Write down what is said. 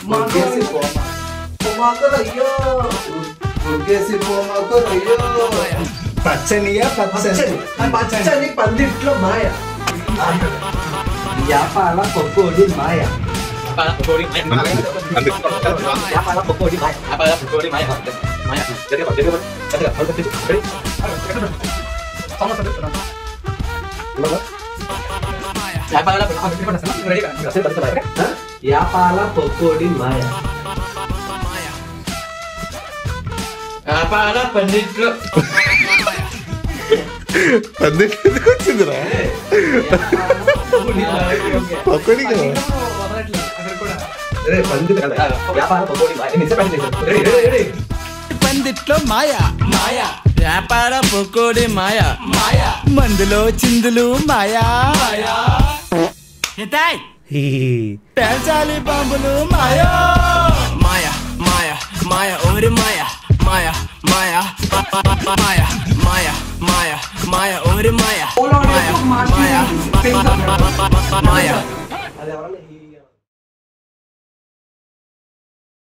ఉరికేసి పోమాకరయ్యో ఉరికేసి పోమాకరయ్యో పచ్చనియా పచ్చని పచ్చని పందిట్లో మాయ యాపాల పొక్కోడి మాయ యాపాల పొక్కోడి మాయ యాపాల పొక్కోడి మాయ వ్యాపార పండిట్లు పందిట్ ఎందుకు వచ్చిందిరా పక్కడి కదా రే, పందిరి కదా. యాపాల పొక్కోడి మాయ నేను చెప్పండి రే, రే, రే, రే. పందిట్లో మాయ మాయ వ్యాపార పొకోడి మాయ మాయ మందులో చిందులు మాయా ఎతాయ్ పేల్చాలి బాంబులు మాయా మాయ మాయ మాయ ఓరి మాయ మాయ మాయ మాయ మాయ మాయ మాయ ఓరి మాయ మాయ మాయ మాయ